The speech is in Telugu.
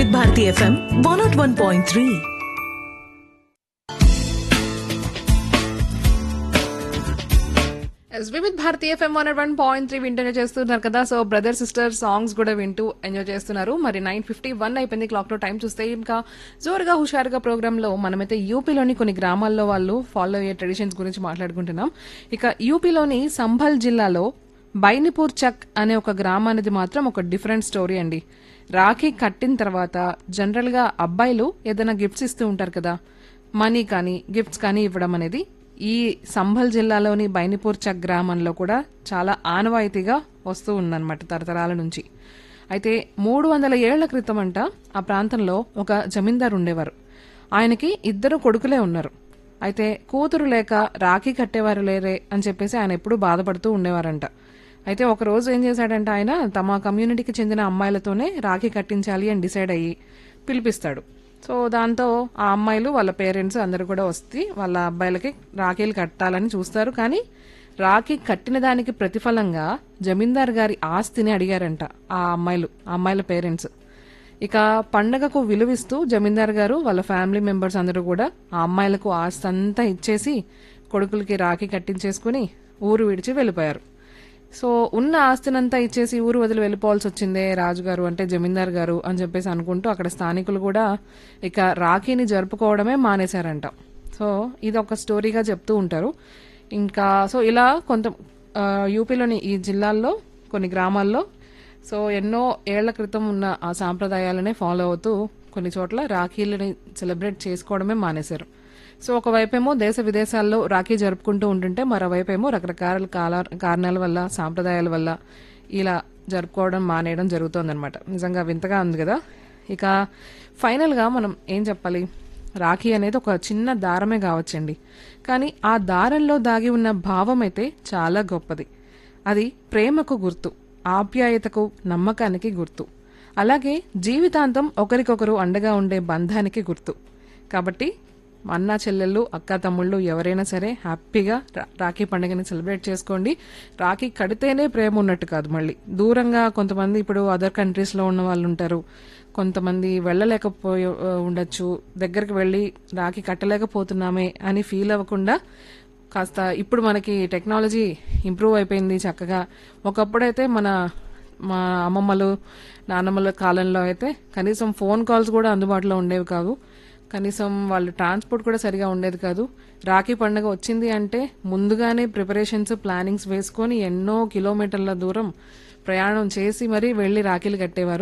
వివిధ Bharati FM one nought one point three ఎస్ Vividh Bharati FM one one point three వింటూనే చేస్తున్నారు కదా సో బ్రదర్ సిస్టర్ సాంగ్స్ కూడా వింటూ ఎంజాయ్ చేస్తున్నారు మరి నైన్ ఫిఫ్టీ వన్ అయిపోయింది క్లాక్ లో టైం చూస్తే ఇంకా జోరుగా హుషారుగా ప్రోగ్రామ్ లో మనమైతే యూపీలోని కొన్ని గ్రామాల్లో వాళ్ళు ఫాలో అయ్యే ట్రెడిషన్స్ గురించి మాట్లాడుకుంటున్నాం ఇక యూపీలోని సంభల్ జిల్లాలో బైనిపూర్ చక్ అనే ఒక గ్రామానికి మాత్రం ఒక డిఫరెంట్ స్టోరీ అండి రాఖీ కట్టిన తర్వాత జనరల్ గా అబ్బాయిలు ఏదైనా గిఫ్ట్స్ ఇస్తూ ఉంటారు కదా మనీ కానీ గిఫ్ట్స్ కానీ ఇవ్వడం అనేది ఈ సంభల్ జిల్లాలోని బైనిపూర్ చక్ గ్రామంలో కూడా చాలా ఆనవాయితీగా వస్తూ ఉందన్నమాట తరతరాల నుంచి అయితే మూడు వందల ఏళ్ల క్రితం అంట ఆ ప్రాంతంలో ఒక జమీందారు ఉండేవారు ఆయనకి ఇద్దరు కొడుకులే ఉన్నారు అయితే కూతురు లేక రాఖీ కట్టేవారు లేరే అని చెప్పేసి ఆయన ఎప్పుడూ బాధపడుతూ ఉండేవారంట అయితే ఒక రోజు ఏం చేశాడంటే ఆయన తమ కమ్యూనిటీకి చెందిన అమ్మాయిలతోనే రాఖీ కట్టించాలి అని డిసైడ్ అయ్యి పిలిపిస్తాడు సో దాంతో ఆ అమ్మాయిలు వాళ్ళ పేరెంట్స్ అందరూ కూడా వస్తే వాళ్ళ అబ్బాయిలకి రాఖీలు కట్టాలని చూస్తారు కానీ రాఖీ కట్టిన దానికి ప్రతిఫలంగా జమీందార్ గారి ఆస్తిని అడిగారంట ఆ అమ్మాయిలు ఆ అమ్మాయిల పేరెంట్స్ ఇక పండగకు విలువిస్తూ జమీందార్ గారు వాళ్ళ ఫ్యామిలీ మెంబర్స్ అందరూ కూడా ఆ అమ్మాయిలకు ఆస్తి అంతా ఇచ్చేసి కొడుకులకి రాఖీ కట్టించేసుకుని ఊరు విడిచి వెళ్ళిపోయారు సో ఉన్న ఆస్తినంతా ఇచ్చేసి ఊరు వదిలి వెళ్ళిపోవాల్సి వచ్చిందే రాజుగారు అంటే జమీందార్ గారు అని చెప్పేసి అనుకుంటూ అక్కడ స్థానికులు కూడా ఇక రాఖీని జరుపుకోవడమే మానేశారంట సో ఇది ఒక స్టోరీగా చెప్తూ ఉంటారు ఇంకా సో ఇలా కొంత ఆ, యూపీలోని ఈ జిల్లాల్లో కొన్ని గ్రామాల్లో సో ఎన్నో ఏళ్ల క్రితం ఉన్న ఆ సాంప్రదాయాలనే ఫాలో అవుతూ కొన్ని చోట్ల రాఖీలని సెలబ్రేట్ చేసుకోవడమే మానేశారు సో ఒకవైపేమో దేశ విదేశాల్లో రాఖీ జరుపుకుంటూ ఉంటుంటే మరోవైపేమో రకరకాల కాల కారణాల వల్ల సాంప్రదాయాల వల్ల ఇలా జరుపుకోవడం మానేయడం జరుగుతోందనమాట నిజంగా వింతగా ఉంది కదా ఇక ఫైనల్గా మనం ఏం చెప్పాలి రాఖీ అనేది ఒక చిన్న దారమే కావచ్చండి కానీ ఆ దారంలో దాగి ఉన్న భావం అయితే చాలా గొప్పది అది ప్రేమకు గుర్తు ఆప్యాయతకు నమ్మకానికి గుర్తు అలాగే జీవితాంతం ఒకరికొకరు అండగా ఉండే బంధానికి గుర్తు కాబట్టి అన్న చెల్లెళ్ళు అక్క తమ్ముళ్ళు ఎవరైనా సరే హ్యాపీగా రా- రాఖీ పండుగని సెలబ్రేట్ చేసుకోండి రాఖీ కడితేనే ప్రేమ ఉన్నట్టు కాదు మళ్ళీ దూరంగా కొంతమంది ఇప్పుడు అదర్ కంట్రీస్లో ఉన్న వాళ్ళు ఉంటారు కొంతమంది వెళ్ళలేకపోయి ఆ, ఉండొచ్చు దగ్గరికి వెళ్ళి రాఖీ కట్టలేకపోతున్నామే అని ఫీల్ అవ్వకుండా కాస్త ఇప్పుడు మనకి టెక్నాలజీ ఇంప్రూవ్ అయిపోయింది చక్కగా ఒకప్పుడైతే మన మా అమ్మమ్మలు నాన్నమ్మల కాలంలో అయితే కనీసం ఫోన్ కాల్స్ కూడా అందుబాటులో ఉండేవి కావు కనీసం వాళ్ళు ట్రాన్స్పోర్ట్ కూడా సరిగా ఉండేది కాదు రాఖీ పండుగ వచ్చింది అంటే ముందుగానే ప్రిపరేషన్స్ ప్లానింగ్స్ వేసుకొని ఎన్నో కిలోమీటర్ల దూరం ప్రయాణం చేసి మరీ వెళ్ళి రాఖీలు కట్టేవారు